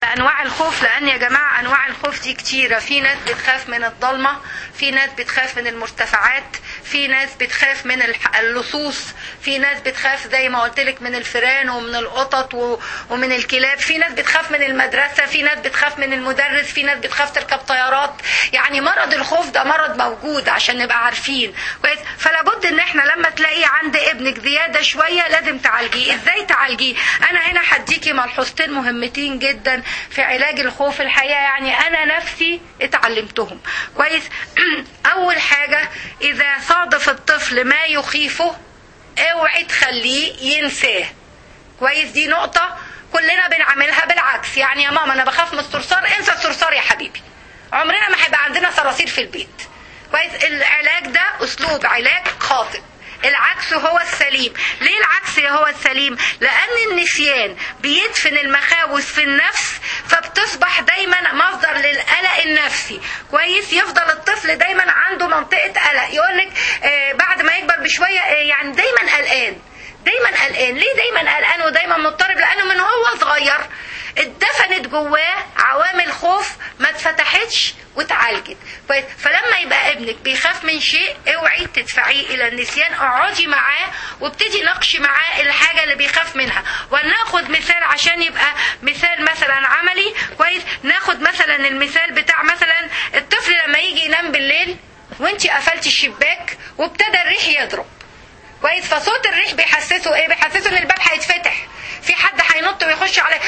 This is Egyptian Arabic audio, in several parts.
انواع الخوف لان يا جماعه انواع الخوف دي كتيره في ناس بتخاف من الضلمه في ناس بتخاف من المرتفعات في ناس بتخاف من الح- اللصوص في ناس بتخاف زي ما قلت لك من الفئران ومن القطط و- ومن الكلاب في ناس بتخاف من المدرسه في ناس بتخاف من المدرس في ناس بتخاف تركب طيارات يعني مرض الخوف ده مرض موجود عشان نبقى عارفين كويس فلا بد ان احنا لما تلاقيه عند ابنك زياده شويه لازم تعالجيه ازاي تعالجيه انا هنا هديكي ملحوظتين مهمتين جدا في علاج الخوف الحقيقه يعني انا نفسي اتعلمتهم كويس اول حاجه اذا صادف الطفل ما يخيفه اوعي تخليه ينساه كويس دي نقطة كلنا بنعملها بالعكس يعني يا ماما أنا بخاف من الصرصار انسى الصرصار يا حبيبي عمرنا ما هيبقى عندنا صراصير في البيت كويس العلاج ده أسلوب علاج خاطئ العكس هو السليم ليه العكس هو السليم لأن النسيان بيدفن المخاوف في النفس فبتصبح دايما مصدر للقلق النفسي كويس يفضل الطفل دايما عنده منطقة قلق يقولك آه بعد ما يكبر بشوية آه يعني دايما قلقان دايما قلقان ليه دايما قلقان ودايما مضطرب لانه من هو صغير اتدفنت جواه عوامل خوف ما اتفتحتش واتعالجت كويس؟ فلما يبقى ابنك بيخاف من شيء اوعي تدفعيه الى النسيان اقعدي معاه وابتدي ناقشي معاه الحاجه اللي بيخاف منها وناخد مثال عشان يبقى مثال مثلا عملي كويس ناخد مثلا المثال بتاع مثلا الطفل لما يجي ينام بالليل وانتي قفلتي الشباك وابتدى الريح يضرب كويس فصوت الريح بيحسسه ايه بيحسسه ان الباب هيتفتح في حد هينط ويخش عليه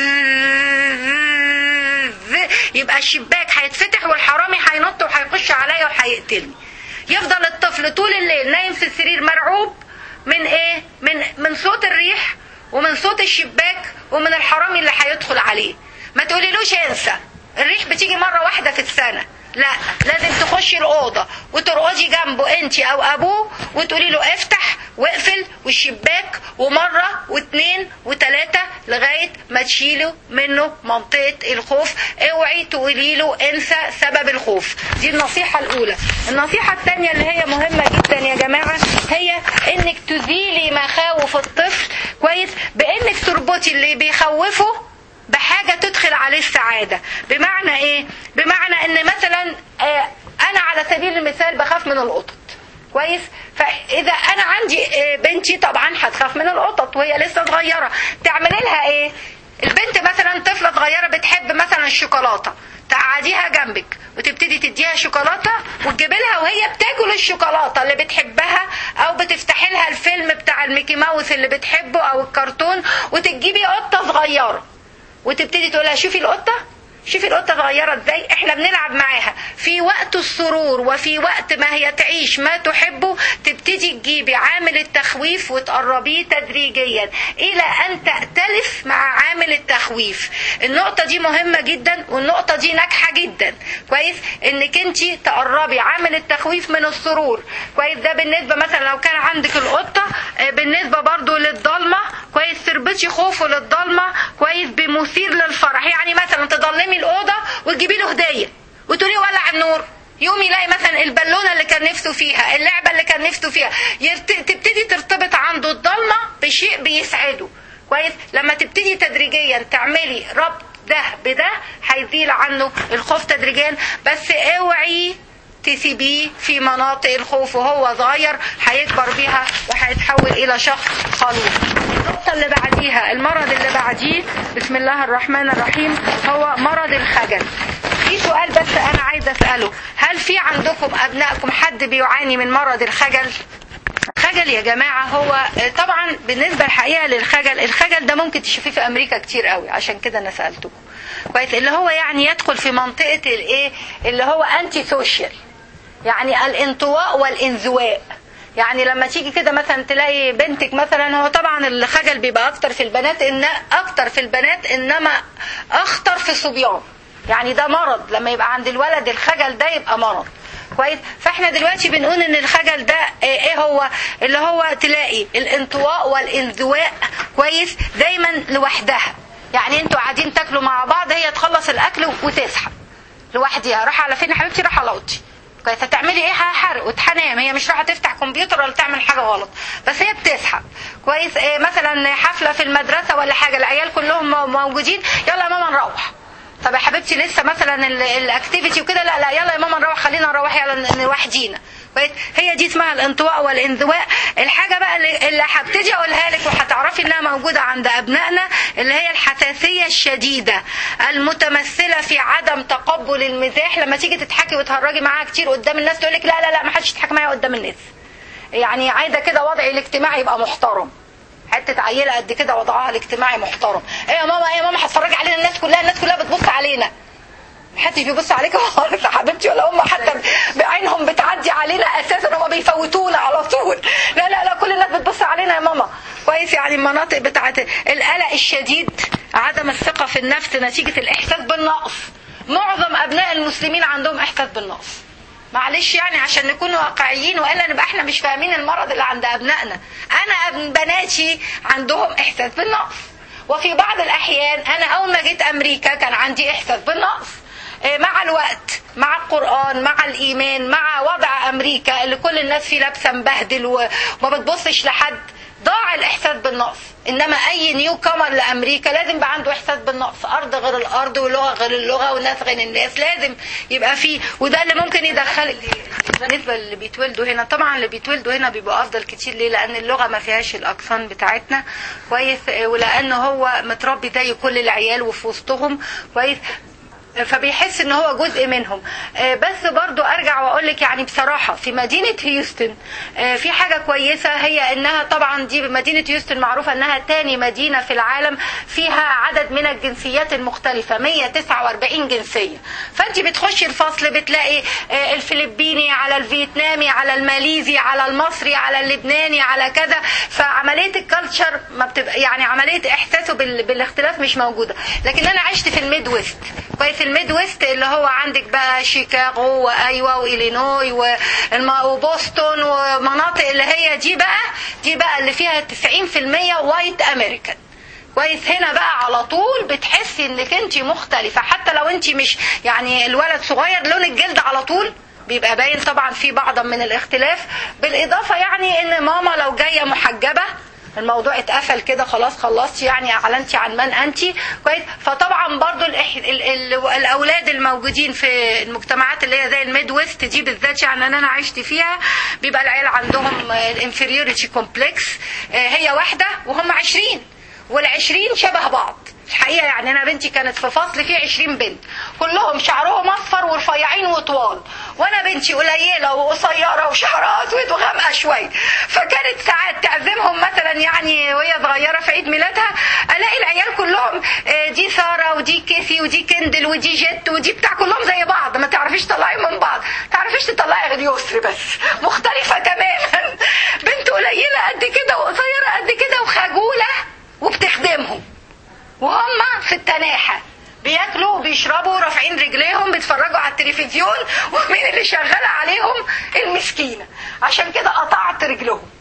يبقى الشباك هيتفتح والحرامي هينط وهيخش عليا وهيقتلني يفضل الطفل طول الليل نايم في السرير مرعوب من ايه من من صوت الريح ومن صوت الشباك ومن الحرامي اللي هيدخل عليه ما تقوليلوش انسى الريح بتيجي مرة واحدة في السنة لا لازم تخشي الأوضة وترقدي جنبه انت أو أبوه وتقولي له افتح واقفل والشباك ومرة واثنين وثلاثة لغاية ما تشيلوا منه منطقة الخوف اوعي تقولي له انسى سبب الخوف دي النصيحة الأولى النصيحة الثانية اللي هي مهمة جدا يا جماعة هي انك تزيلي مخاوف الطفل كويس بانك تربطي اللي بيخوفه بحاجة تدخل عليه السعادة بمعنى ايه بمعنى ان مثلا آه، انا على سبيل المثال بخاف من القطط كويس فاذا انا عندي آه، بنتي طبعا هتخاف من القطط وهي لسه صغيرة تعملي لها ايه البنت مثلا طفلة صغيرة بتحب مثلا الشوكولاتة تقعديها جنبك وتبتدي تديها شوكولاته وتجيبي لها وهي بتاكل الشوكولاته اللي بتحبها او بتفتحي لها الفيلم بتاع الميكي ماوس اللي بتحبه او الكرتون وتجيبي قطه صغيره وتبتدي تقول لها شوفي القطه شوفي القطه صغيره ازاي احنا بنلعب معاها في وقت السرور وفي وقت ما هي تعيش ما تحبه تبتدي تجيبي عامل التخويف وتقربيه تدريجيا الى ان تأتلف مع عامل التخويف النقطه دي مهمه جدا والنقطه دي ناجحه جدا كويس انك انت تقربي عامل التخويف من السرور كويس ده بالنسبه مثلا لو كان عندك القطه آه، بالنسبه برضو للضلمه كويس تربطي خوفه للضلمه كويس بمثير للفرح يعني مثلا تضلمي الاوضه وتجيبي له هديه وتقولي ولع النور يوم يلاقي مثلا البالونه اللي كان نفسه فيها اللعبه اللي كان نفسه فيها يرت... تبتدي ترتبط عنده الضلمه بشيء بيسعده كويس لما تبتدي تدريجيا تعملي ربط ده بده هيزيل عنه الخوف تدريجيا بس اوعي تسيبيه في مناطق الخوف وهو صغير هيكبر بيها وهيتحول الى شخص خلوق النقطة اللي بعديها المرض اللي بعديه بسم الله الرحمن الرحيم هو مرض الخجل في سؤال بس انا عايزة اسأله هل في عندكم ابنائكم حد بيعاني من مرض الخجل الخجل يا جماعة هو طبعا بالنسبة الحقيقة للخجل الخجل ده ممكن تشوفيه في أمريكا كتير قوي عشان كده أنا سألتكم كويس اللي هو يعني يدخل في منطقة الإيه اللي هو أنتي سوشيال يعني الانطواء والانزواء يعني لما تيجي كده مثلا تلاقي بنتك مثلا هو طبعا الخجل بيبقى اكتر في البنات ان اكتر في البنات انما اخطر في الصبيان يعني ده مرض لما يبقى عند الولد الخجل ده يبقى مرض كويس فاحنا دلوقتي بنقول ان الخجل ده ايه هو اللي هو تلاقي الانطواء والانزواء كويس دايما لوحدها يعني انتوا قاعدين تاكلوا مع بعض هي تخلص الاكل وتسحب لوحدها راح على فين يا حبيبتي راح على اوضتي كويس هتعملي ايه حرق وتنام هي مش رايحه تفتح كمبيوتر ولا تعمل حاجه غلط بس هي بتسحب كويس إيه مثلا حفله في المدرسه ولا حاجه العيال كلهم مو- موجودين يلا يا ماما نروح طب يا حبيبتي لسه مثلا ال- الاكتيفيتي وكده لا لا يلا يا ماما نروح خلينا نروح يلا ن- لوحدينا كويس هي دي اسمها الانطواء والانزواء الحاجه بقى اللي اللي هبتدي اقولها لك وهتعرفي انها موجوده عند ابنائنا اللي هي الحساسيه الشديده المتمثله في عدم تقبل المزاح لما تيجي تضحكي وتهرجي معاها كتير قدام الناس تقول لك لا لا لا ما حدش يضحك معايا قدام الناس يعني عايزه كده وضعي الاجتماعي يبقى محترم حته عيله قد كده وضعها الاجتماعي محترم ايه يا ماما ايه يا ماما هتفرجي علينا الناس كلها الناس كلها بتبص علينا محدش بيبص عليك خالص يا حبيبتي ولا هم حتى بعينهم بتعدي علينا اساسا هم بيفوتونا على طول لا لا لا كل الناس بتبص علينا يا ماما كويس يعني المناطق بتاعت القلق الشديد عدم الثقه في النفس نتيجه الاحساس بالنقص معظم ابناء المسلمين عندهم احساس بالنقص معلش يعني عشان نكون واقعيين والا نبقى احنا مش فاهمين المرض اللي عند ابنائنا انا ابن بناتي عندهم احساس بالنقص وفي بعض الاحيان انا اول ما جيت امريكا كان عندي احساس بالنقص إيه، مع الوقت مع القرآن مع الإيمان مع وضع أمريكا اللي كل الناس فيه لابسة مبهدل و- وما بتبصش لحد ضاع الإحساس بالنقص إنما أي نيو كامر لأمريكا لازم يبقى عنده إحساس بالنقص أرض غير الأرض ولغة غير اللغة والناس غير الناس لازم يبقى فيه وده اللي ممكن يدخل بالنسبة اللي بيتولدوا هنا طبعا اللي بيتولدوا هنا بيبقوا أفضل كتير ليه لأن اللغة ما فيهاش الأقسام بتاعتنا كويس إيه، ولأن هو متربي زي كل العيال وفي وسطهم كويس فبيحس ان هو جزء منهم آه، بس برضو ارجع واقول لك يعني بصراحه في مدينه هيوستن آه، في حاجه كويسه هي انها طبعا دي مدينه هيوستن معروفه انها تاني مدينه في العالم فيها عدد من الجنسيات المختلفه 149 جنسيه فانت بتخشي الفصل بتلاقي آه، الفلبيني على الفيتنامي على الماليزي على المصري على اللبناني على كذا فعمليه الكالتشر ما بتبقى يعني عمليه احساسه بال- بالاختلاف مش موجوده لكن انا عشت في الميد ويست كويس الميد ويست اللي هو عندك بقى شيكاغو وايوا والينوي والم- وبوسطن ومناطق اللي هي دي بقى دي بقى اللي فيها 90% وايت امريكان كويس هنا بقى على طول بتحسي انك انت مختلفه حتى لو انت مش يعني الولد صغير لون الجلد على طول بيبقى باين طبعا في بعضا من الاختلاف بالاضافه يعني ان ماما لو جايه محجبه الموضوع اتقفل كده خلاص خلصتي يعني اعلنتي عن من انت كويس فطبعا برضو الإح... ال... ال... الاولاد الموجودين في المجتمعات اللي هي زي الميد ويست دي بالذات يعني ان انا عشت فيها بيبقى العيال عندهم الانفيريوريتي كومبلكس هي واحده وهم عشرين والعشرين شبه بعض الحقيقه يعني انا بنتي كانت في فصل فيه 20 بنت كلهم شعرهم اصفر ورفيعين وطوال وانا بنتي قليله وقصيره وشعرها اسود وغامقه شويه فكانت ساعات تعزمهم مثلا يعني وهي صغيره في عيد ميلادها الاقي العيال كلهم آه، دي ساره ودي كيفي ودي كندل ودي جت ودي بتاع كلهم زي بعض ما تعرفيش تطلعي من بعض ما تعرفيش تطلعي غير يسري بس مختلفه تماما بنت قليله قد كده وقصيره قد كده وخجوله وبتخدمهم وهم في التناحة بياكلوا وبيشربوا رافعين رجليهم بيتفرجوا على التلفزيون ومين اللي شغالة عليهم المسكينة عشان كده قطعت رجلهم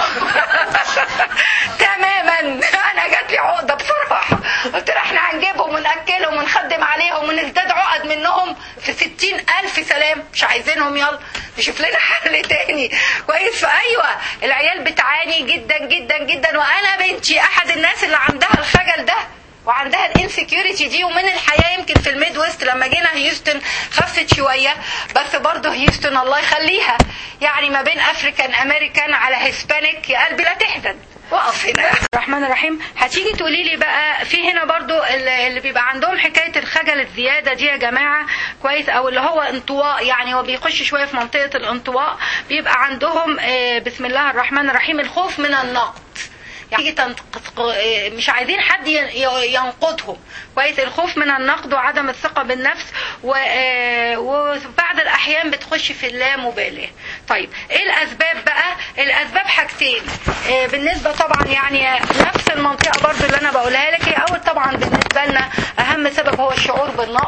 تماما انا جات لي عقده بصراحه قلت لها احنا هنجيبهم وناكلهم ونخدم عليهم ونزداد عقد منهم في ستين الف سلام مش عايزينهم يلا نشوف لنا حل تاني كويس فايوه العيال بتعاني جدا جدا جدا وانا بنتي احد الناس اللي عندها الخجل ده وعندها الانسكيورتي دي ومن الحياه يمكن في الميد ويست لما جينا هيوستن خفت شويه بس برضه هيوستن الله يخليها يعني ما بين افريكان امريكان على هيسبانيك يا قلبي لا تحزن وقف هنا الرحمن الرحيم هتيجي تقولي لي بقى في هنا برضو اللي اللي بيبقى عندهم حكايه الخجل الزياده دي يا جماعه كويس او اللي هو انطواء يعني هو بيخش شويه في منطقه الانطواء بيبقى عندهم آه، بسم الله الرحمن الرحيم الخوف من النقد يعني تنق- مش عايزين حد ين- ينقضهم كويس الخوف من النقد وعدم الثقة بالنفس و- آه، وبعض الأحيان بتخش في اللامبالاة طيب ايه الأسباب بقى الأسباب حاجتين آه، بالنسبة طبعا يعني نفس المنطقة برضو اللي أنا بقولها لك هي أول طبعا بالنسبة لنا أهم سبب هو الشعور بالنقص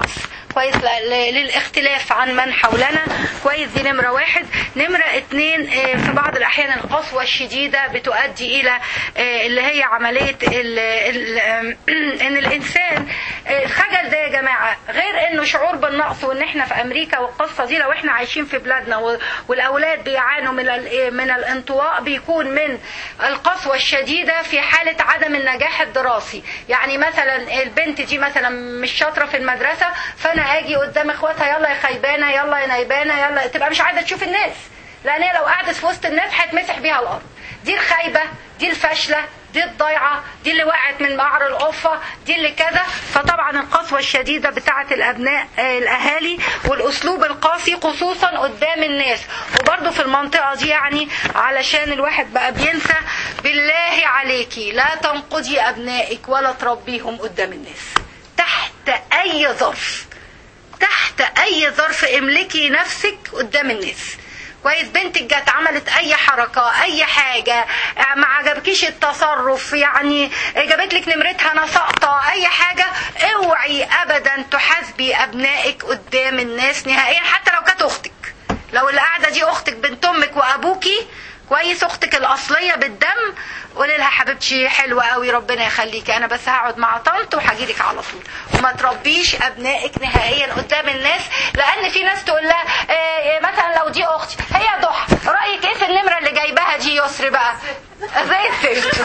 كويس ل- ل- للاختلاف عن من حولنا كويس دي نمرة واحد نمرة اتنين آه، في بعض الأحيان القسوة الشديدة بتؤدي إلى آه، اللي هي عملية ال ال إن الإنسان آه، الخجل ده يا جماعة غير إنه شعور بالنقص وإن إحنا في أمريكا والقصة دي لو إحنا عايشين في بلادنا و- والأولاد بيعانوا من ال- من الانطواء بيكون من القسوة الشديدة في حالة عدم النجاح الدراسي يعني مثلا البنت دي مثلا مش شاطرة في المدرسة فأنا أجي قدام إخواتها يلا يا خيبانة يلا يا نايبانة يلا تبقى مش عايزة تشوف الناس لأن هي لو قعدت في وسط الناس هتمسح بيها الأرض دي الخايبة دي الفاشلة دي الضيعة دي اللي وقعت من قعر القفة دي اللي كذا فطبعا القسوة الشديدة بتاعة الأبناء آه، الأهالي والأسلوب القاسي خصوصا قدام الناس وبرضه في المنطقة دي يعني علشان الواحد بقى بينسى بالله عليكي لا تنقضي أبنائك ولا تربيهم قدام الناس تحت أي ظرف تحت اي ظرف املكي نفسك قدام الناس كويس بنتك جت عملت اي حركه اي حاجه ما عجبكيش التصرف يعني جابت لك نمرتها انا ساقطه اي حاجه اوعي ابدا تحاسبي ابنائك قدام الناس نهائيا حتى لو كانت اختك لو اللي قاعده دي اختك بنت امك وابوكي كويس اختك الاصليه بالدم قولي لها حبيبتي حلوه قوي ربنا يخليكي انا بس هقعد مع طنط وهجيلك على طول وما تربيش ابنائك نهائيا قدام الناس لان في ناس تقول لها إيه مثلا لو دي اختي هي ضحى رايك ايه في النمره اللي جايباها دي يسري بقى زي الزفت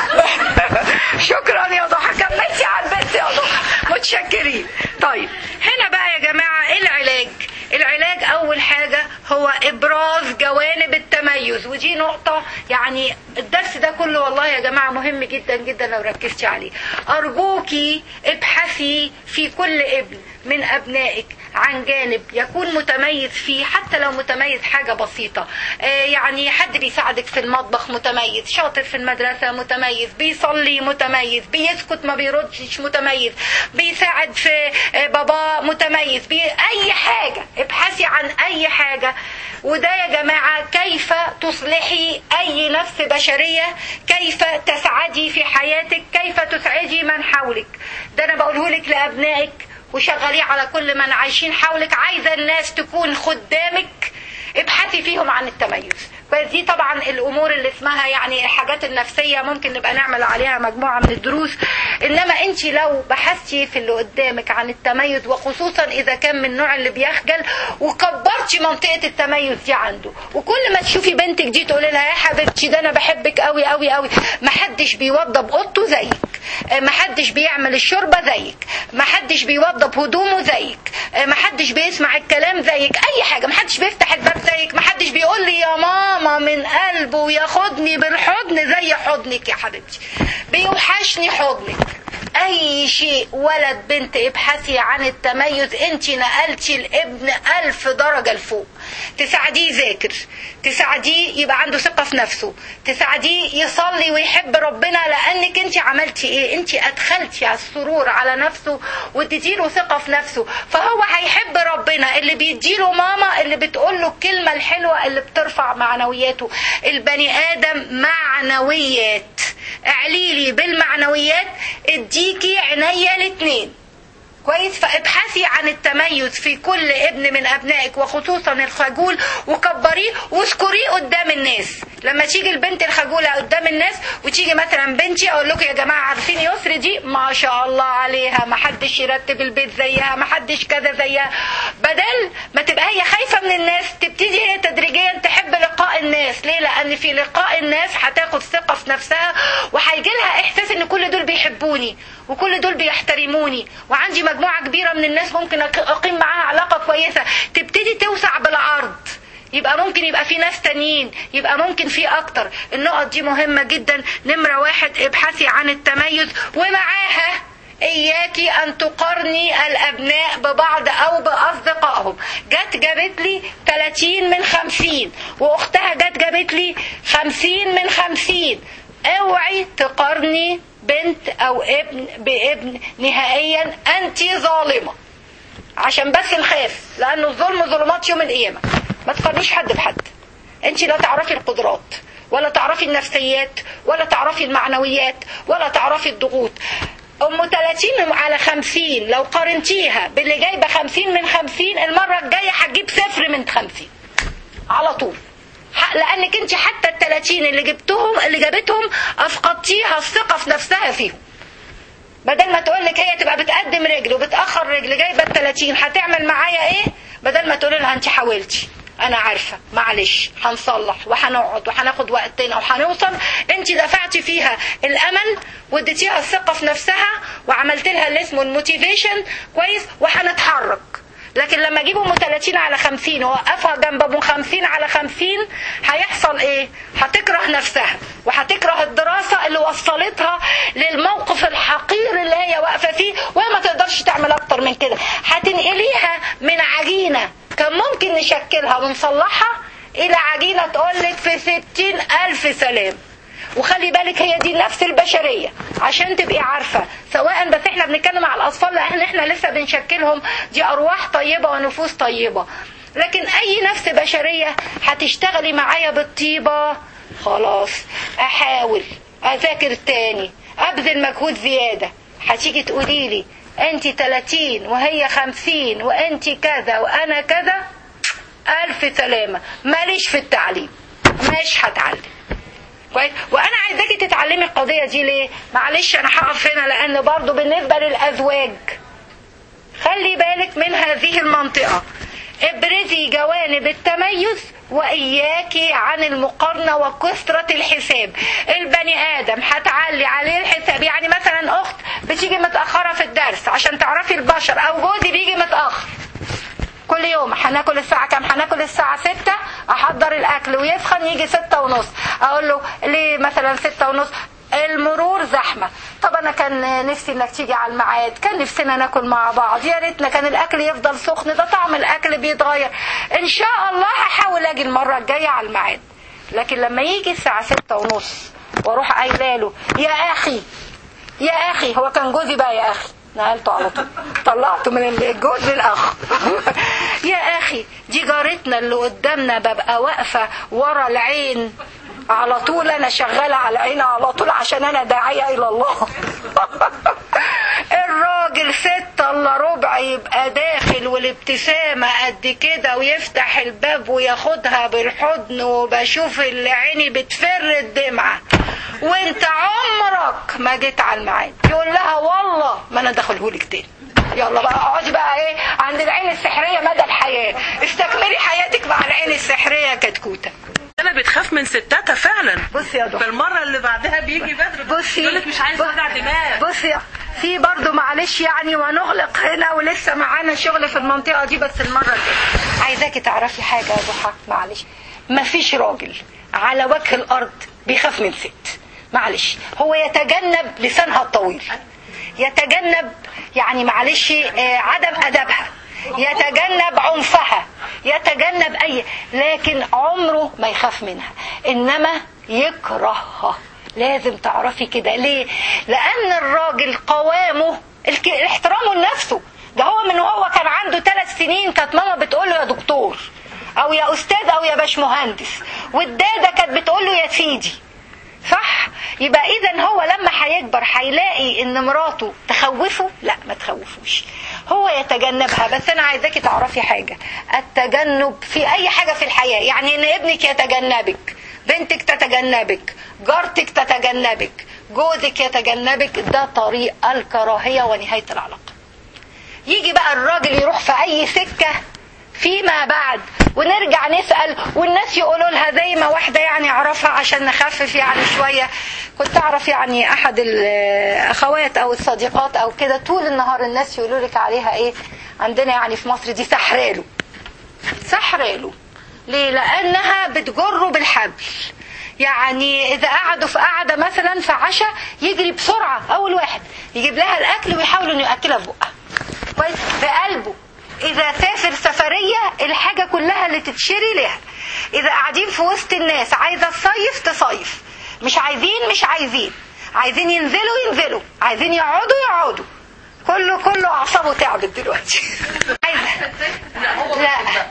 شكرا يا ضحى كملتي على البيت يا ضحى متشكرين طيب هنا بقى يا جماعه ايه العلاج العلاج اول حاجه هو ابراز جوانب التميز ودي نقطه يعني الدرس ده كله والله يا جماعه مهم جدا جدا لو ركزتي عليه ارجوكي ابحثي في كل ابن من ابنائك عن جانب يكون متميز فيه حتى لو متميز حاجه بسيطه آه يعني حد بيساعدك في المطبخ متميز شاطر في المدرسه متميز بيصلي متميز بيسكت ما بيردش متميز بيساعد في آه بابا متميز بي اي حاجه ابحثي عن اي حاجه وده يا جماعه كيف تصلحي اي نفس بشريه كيف تسعدي في حياتك كيف تسعدي من حولك ده انا بقوله لك لابنائك وشغليه على كل من عايشين حولك عايزه الناس تكون خدامك ابحثي فيهم عن التميز بس دي طبعا الامور اللي اسمها يعني الحاجات النفسيه ممكن نبقى نعمل عليها مجموعه من الدروس انما انت لو بحثتي في اللي قدامك عن التميز وخصوصا اذا كان من النوع اللي بيخجل وكبرتي منطقه التميز دي عنده وكل ما تشوفي بنتك دي تقولي لها يا حبيبتي ده انا بحبك قوي قوي قوي ما حدش بيوضب اوضته زيك ما حدش بيعمل الشوربه زيك ما حدش بيوضب هدومه زيك ما حدش بيسمع الكلام زيك اي حاجه ما حدش بيفتح الباب زيك ما حدش بيقول لي يا ماما من قلبه وياخدني بالحضن زي حضنك يا حبيبتي بيوحشني حضنك اي شيء ولد بنت ابحثي عن التميز انت نقلتي الابن الف درجة لفوق تساعديه يذاكر تساعديه يبقى عنده ثقة في نفسه تساعديه يصلي ويحب ربنا لانك انت عملتي ايه انت ادخلتي على السرور على نفسه واديتيله ثقة في نفسه فهو هيحب ربنا اللي بيديله ماما اللي بتقول له الكلمة الحلوة اللي بترفع معنوياته البني ادم معنويات اعليلي بالمعنويات اديكي عينيا الاتنين كويس فابحثي عن التميز في كل ابن من ابنائك وخصوصا الخجول وكبريه واذكريه قدام الناس لما تيجي البنت الخجوله قدام الناس وتيجي مثلا بنتي اقول لكم يا جماعه عارفين يسر دي ما شاء الله عليها ما حدش يرتب البيت زيها ما حدش كذا زيها بدل ما تبقى هي خايفه من الناس تبتدي هي تدريجيا تحب لقاء الناس ليه لان في لقاء الناس هتاخد ثقه في نفسها وهيجي لها احساس ان كل دول بيحبوني وكل دول بيحترموني وعندي مجموعه كبيره من الناس ممكن اقيم معاها علاقه كويسه تبتدي توسع بالعرض يبقى ممكن يبقى في ناس تانيين يبقى ممكن في اكتر النقط دي مهمه جدا نمره واحد ابحثي عن التميز ومعاها اياكي ان تقارني الابناء ببعض او باصدقائهم جت جابت لي 30 من 50 واختها جت جابت لي 50 من 50 اوعي تقارني بنت او ابن بابن نهائيا انت ظالمه عشان بس نخاف لان الظلم ظلمات يوم القيامه ما تقارنيش حد بحد انت لا تعرفي القدرات ولا تعرفي النفسيات ولا تعرفي المعنويات ولا تعرفي الضغوط ام 30 على 50 لو قارنتيها باللي جايبه 50 من 50 المره الجايه هتجيب صفر من 50 على طول ح- لانك انت حتى ال 30 اللي جبتهم اللي جابتهم افقدتيها الثقه في نفسها فيهم بدل ما تقول لك هي تبقى بتقدم رجل وبتاخر رجل جايبه ال 30 هتعمل معايا ايه بدل ما تقولي لها انت حاولتي انا عارفه معلش هنصلح وهنقعد وهناخد وقتنا وهنوصل انت دفعتي فيها الامل واديتيها الثقه في نفسها وعملت لها اللي اسمه الموتيفيشن كويس وهنتحرك لكن لما اجيب ام 30 على 50 واوقفها جنب ام 50 على 50 هيحصل ايه؟ هتكره نفسها وهتكره الدراسه اللي وصلتها للموقف الحقير اللي هي واقفه فيه وهي ما تقدرش تعمل اكتر من كده هتنقليها من عجينه كان ممكن نشكلها ونصلحها الى عجينه تقول لك في 60 الف سلام وخلي بالك هي دي نفس البشرية عشان تبقي عارفة سواء بس احنا بنتكلم على الأطفال لأن احنا لسه بنشكلهم دي أرواح طيبة ونفوس طيبة لكن أي نفس بشرية هتشتغلي معايا بالطيبة خلاص أحاول أذاكر تاني أبذل مجهود زيادة هتيجي تقولي لي انت 30 وهي 50 وانت كذا وانا كذا الف سلامه ماليش في التعليم مش هتعلم كويس وانا عايزاكي تتعلمي القضيه دي ليه معلش انا هقف هنا لان برضو بالنسبه للازواج خلي بالك من هذه المنطقه ابرزي جوانب التميز واياكي عن المقارنه وكثره الحساب البني ادم هتعلي عليه الحساب يعني مثلا اخت بتيجي متاخره في الدرس عشان تعرفي البشر او جوزي بيجي متاخر كل يوم هناكل الساعة كام هناكل الساعة ستة أحضر الأكل ويسخن يجي ستة ونص أقول له ليه مثلا ستة ونص المرور زحمة طب أنا كان نفسي إنك تيجي على الميعاد كان نفسنا ناكل مع بعض يا ريتنا كان الأكل يفضل سخن ده طعم الأكل بيتغير إن شاء الله هحاول أجي المرة الجاية على الميعاد لكن لما يجي الساعة ستة ونص واروح قايله له يا اخي يا اخي هو كان جوزي بقى يا اخي نقلته على طول طلعته من الجوز للاخ يا اخي دي جارتنا اللي قدامنا ببقى واقفه ورا العين على طول انا شغاله على العين على طول عشان انا داعيه الى الله الراجل ستة الا ربع يبقى داخل والابتسامة قد كده ويفتح الباب وياخدها بالحضن وبشوف اللي عيني بتفر الدمعة وانت عمرك ما جيت على الميعاد يقول لها والله ما انا داخلهولك تاني يلا بقى اقعدي بقى ايه عند العين السحرية مدى الحياة استكملي حياتك مع العين السحرية كتكوتة انا بتخاف من ستاتها فعلا بصي يا دكتور فالمره اللي بعدها بيجي بدري بصي يقول لك مش عايز وجع دماغ بصي في برضه معلش يعني ونغلق هنا ولسه معانا شغل في المنطقه دي بس المره الجايه عايزاكي تعرفي حاجه يا ضحى معلش مفيش راجل على وجه الارض بيخاف من ست معلش هو يتجنب لسانها الطويل يتجنب يعني معلش آه، عدم ادبها يتجنب عنفها يتجنب اي لكن عمره ما يخاف منها انما يكرهها لازم تعرفي كده ليه لان الراجل قوامه الك- احترامه لنفسه ده هو من هو كان عنده ثلاث سنين كانت ماما بتقول له يا دكتور او يا استاذ او يا باشمهندس والداده كانت بتقول له يا سيدي صح يبقى اذا هو لما هيكبر هيلاقي ان مراته تخوفه لا ما تخوفوش هو يتجنبها بس انا عايزاكي تعرفي حاجه التجنب في اي حاجه في الحياه يعني ان ابنك يتجنبك بنتك تتجنبك جارتك تتجنبك جوزك يتجنبك ده طريق الكراهيه ونهايه العلاقه يجي بقى الراجل يروح في اي سكه فيما بعد ونرجع نسأل والناس يقولوا لها زي ما واحدة يعني اعرفها عشان نخفف يعني شوية كنت اعرف يعني احد الاخوات او الصديقات او كده طول النهار الناس يقولوا لك عليها ايه عندنا يعني في مصر دي سحراله سحراله ليه لانها بتجره بالحبل يعني اذا قعدوا في قعده مثلا في عشاء يجري بسرعه اول واحد يجيب لها الاكل ويحاول انه ياكلها في بقها كويس بقلبه اذا سافر سفريه الحاجه كلها اللي تتشري لها اذا قاعدين في وسط الناس عايزه تصيف تصيف مش عايزين مش عايزين عايزين ينزلوا ينزلوا عايزين يقعدوا يقعدوا كله كله اعصابه تعبت دلوقتي عايزه لا لا شوف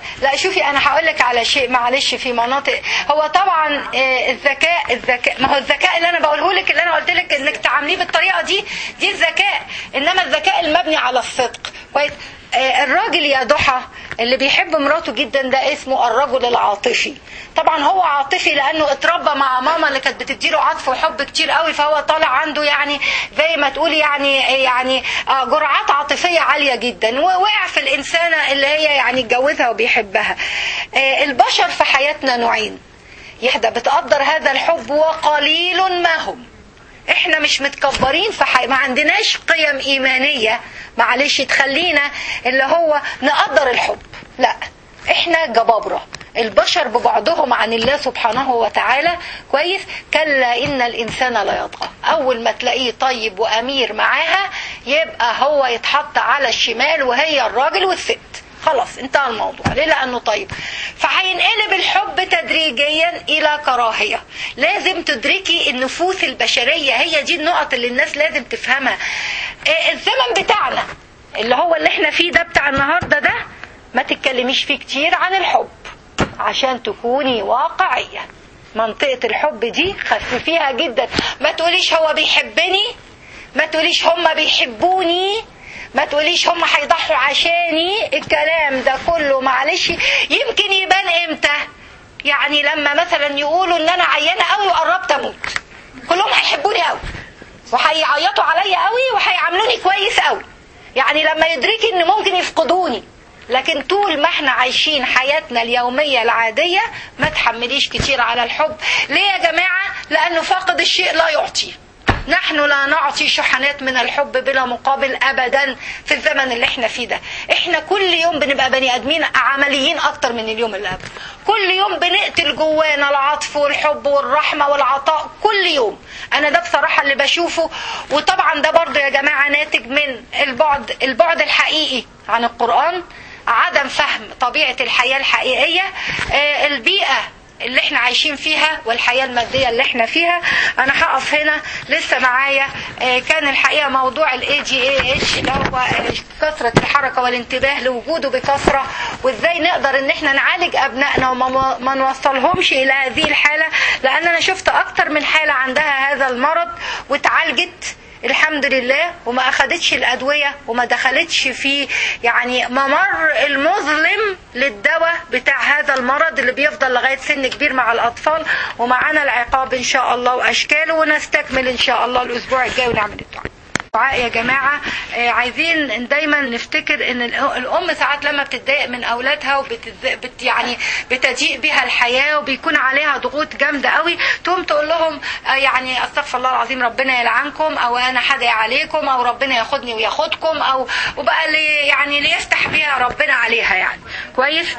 شوفي انا هقول لك على شيء معلش في مناطق هو طبعا آه، الذكاء الذكاء ما هو الذكاء اللي انا بقوله لك اللي انا قلت لك انك تعامليه بالطريقه دي دي الذكاء انما الذكاء المبني على الصدق كويس آه، الراجل يا ضحى اللي بيحب مراته جدا ده اسمه الرجل العاطفي طبعا هو عاطفي لانه اتربى مع ماما اللي كانت بتديله عطف وحب كتير قوي فهو طالع عنده يعني زي ما تقولي يعني يعني آه، جرعات عاطفيه عاليه جدا ووقع في الانسانه اللي هي يعني اتجوزها وبيحبها آه، البشر في حياتنا نوعين يحدى بتقدر هذا الحب وقليل ما هم احنا مش متكبرين في حي... ما عندناش قيم ايمانيه معلش تخلينا اللي هو نقدر الحب لا احنا جبابره البشر ببعضهم عن الله سبحانه وتعالى كويس كلا ان الانسان لا يطغى اول ما تلاقيه طيب وامير معاها يبقى هو يتحط على الشمال وهي الراجل والست خلاص انتهى الموضوع ليه لانه طيب فهينقلب الحب تدريجيا الى كراهيه لازم تدركي النفوس البشريه هي دي النقط اللي الناس لازم تفهمها اه، الزمن بتاعنا اللي هو اللي احنا فيه ده بتاع النهارده ده ما تتكلميش فيه كتير عن الحب عشان تكوني واقعيه منطقه الحب دي خففيها جدا ما تقوليش هو بيحبني ما تقوليش هما بيحبوني ما تقوليش هم هيضحوا عشاني الكلام ده كله معلش يمكن يبان امتى يعني لما مثلا يقولوا ان انا عيانه قوي وقربت اموت كلهم هيحبوني قوي وهيعيطوا عليا قوي وهيعاملوني كويس قوي يعني لما يدركي ان ممكن يفقدوني لكن طول ما احنا عايشين حياتنا اليومية العادية ما تحمليش كتير على الحب ليه يا جماعة لانه فاقد الشيء لا يعطي نحن لا نعطي شحنات من الحب بلا مقابل ابدا في الزمن اللي احنا فيه ده احنا كل يوم بنبقى بني ادمين عمليين اكتر من اليوم اللي قبل كل يوم بنقتل جوانا العطف والحب والرحمه والعطاء كل يوم انا ده بصراحه اللي بشوفه وطبعا ده برضه يا جماعه ناتج من البعد البعد الحقيقي عن القران عدم فهم طبيعه الحياه الحقيقيه آه، البيئه اللي احنا عايشين فيها والحياة المادية اللي احنا فيها انا هقف هنا لسه معايا آه، كان الحقيقة موضوع الاي جي اي اتش اللي هو آه، كثرة الحركة والانتباه لوجوده بكثرة وازاي نقدر ان احنا نعالج ابنائنا وما ما نوصلهمش الى هذه الحالة لان انا شفت اكتر من حالة عندها هذا المرض واتعالجت الحمد لله وما اخدتش الادويه وما دخلتش في يعني ممر المظلم للدواء بتاع هذا المرض اللي بيفضل لغايه سن كبير مع الاطفال ومعانا العقاب ان شاء الله واشكاله ونستكمل ان شاء الله الاسبوع الجاي ونعمل الدعاء الدعاء يا جماعة آه، عايزين دايما نفتكر ان الأ- الام ساعات لما بتتضايق من اولادها وبت بت يعني بتضيق بها الحياة وبيكون عليها ضغوط جامدة قوي تقوم تقول لهم آه، يعني استغفر الله العظيم ربنا يلعنكم او انا حدعي عليكم او ربنا ياخدني وياخدكم او وبقى اللي يعني ليفتح بيها ربنا عليها يعني كويس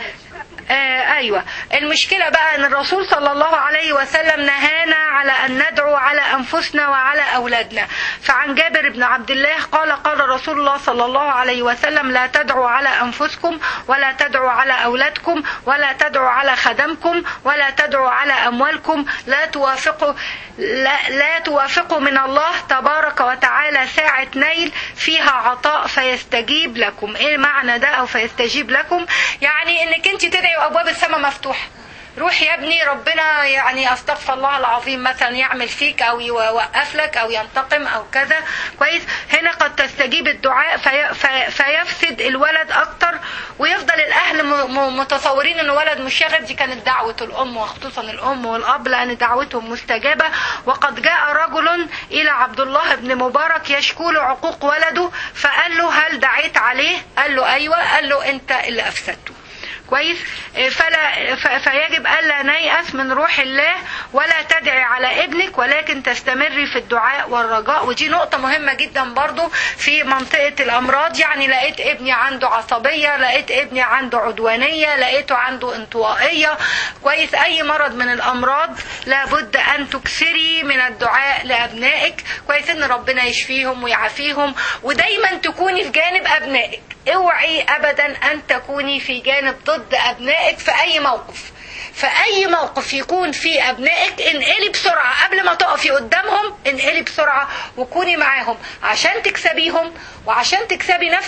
آه ايوه المشكله بقى ان الرسول صلى الله عليه وسلم نهانا على ان ندعو على انفسنا وعلى اولادنا فعن جابر بن عبد الله قال قال رسول الله صلى الله عليه وسلم لا تدعوا على انفسكم ولا تدعوا على اولادكم ولا تدعوا على خدمكم ولا تدعوا على اموالكم لا توافقوا لا, لا توافقوا من الله تبارك وتعالى ساعة نيل فيها عطاء فيستجيب لكم ايه معنى ده او فيستجيب لكم يعني انك انت تدعي وابواب السماء مفتوحه روح يا ابني ربنا يعني استغفر الله العظيم مثلا يعمل فيك او يوقف لك او ينتقم او كذا كويس هنا قد تستجيب الدعاء في في فيفسد الولد اكتر ويفضل الاهل م- م- متصورين ان ولد مشاغب دي كانت دعوه الام وخصوصا الام والاب لان دعوتهم مستجابه وقد جاء رجل الى عبد الله بن مبارك يشكو له عقوق ولده فقال له هل دعيت عليه قال له ايوه قال له انت اللي افسدته كويس فلا ف- فيجب الا نيأس من روح الله ولا تدعي على ابنك ولكن تستمري في الدعاء والرجاء ودي نقطة مهمة جدا برضو في منطقة الامراض يعني لقيت ابني عنده عصبية لقيت ابني عنده عدوانية لقيته عنده انطوائية كويس اي مرض من الامراض لابد ان تكثري من الدعاء لابنائك كويس ان ربنا يشفيهم ويعافيهم ودايما تكوني في جانب ابنائك اوعي ابدا ان تكوني في جانب ضد ابنائك في اي موقف في اي موقف يكون في ابنائك انقلي بسرعه قبل ما تقفي قدامهم انقلي بسرعه وكوني معاهم عشان تكسبيهم وعشان تكسبي نفسك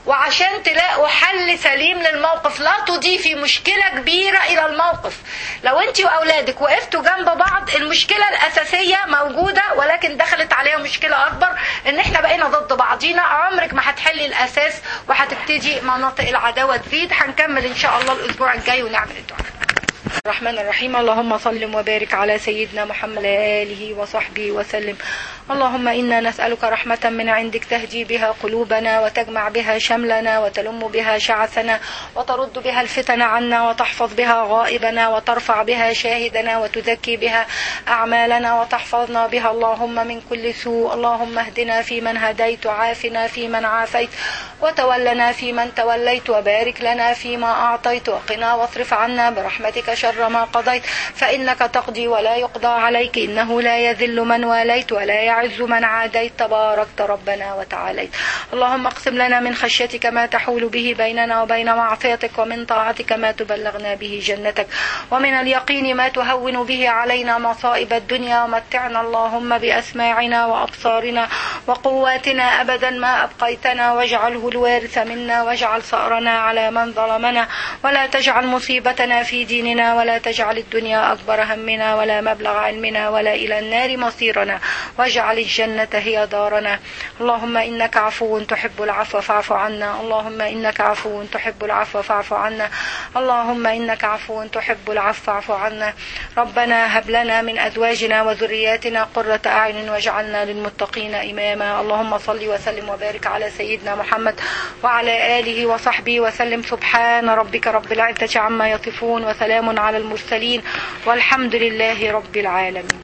وعشان تلاقوا حل سليم للموقف لا تضيفي مشكلة كبيرة إلى الموقف لو أنت وأولادك وقفتوا جنب بعض المشكلة الأساسية موجودة ولكن دخلت عليها مشكلة أكبر إن إحنا بقينا ضد بعضينا عمرك ما هتحلي الأساس وهتبتدي مناطق العداوة تزيد هنكمل إن شاء الله الأسبوع الجاي ونعمل الدعاء الرحمن الرحيم اللهم صل وبارك على سيدنا محمد آله وصحبه وسلم اللهم إنا نسألك رحمة من عندك تهدي بها قلوبنا وتجمع بها شملنا وتلم بها شعثنا وترد بها الفتن عنا وتحفظ بها غائبنا وترفع بها شاهدنا وتزكي بها أعمالنا وتحفظنا بها اللهم من كل سوء اللهم اهدنا فيمن هديت وعافنا فيمن عافيت وتولنا فيمن توليت وبارك لنا فيما أعطيت وقنا واصرف عنا برحمتك شر ما قضيت فإنك تقضي ولا يقضى عليك إنه لا يذل من واليت ولا يعز من عاديت تباركت ربنا وتعاليت اللهم اقسم لنا من خشيتك ما تحول به بيننا وبين معصيتك ومن طاعتك ما تبلغنا به جنتك ومن اليقين ما تهون به علينا مصائب الدنيا ومتعنا اللهم بأسماعنا وأبصارنا وقواتنا أبدا ما أبقيتنا واجعله الوارث منا واجعل ثأرنا على من ظلمنا ولا تجعل مصيبتنا في ديننا ولا تجعل الدنيا أكبر همنا ولا مبلغ علمنا ولا إلى النار مصيرنا واجعل الجنة هي دارنا اللهم إنك عفو تحب العفو فاعف عنا اللهم إنك عفو تحب العفو فاعف عنا اللهم إنك عفو تحب العفو فاعف عنا ربنا هب لنا من أزواجنا وذرياتنا قرة أعين واجعلنا للمتقين إماما اللهم صل وسلم وبارك على سيدنا محمد وعلى آله وصحبه وسلم سبحان ربك رب العزة عما يصفون وسلام على المرسلين والحمد لله رب العالمين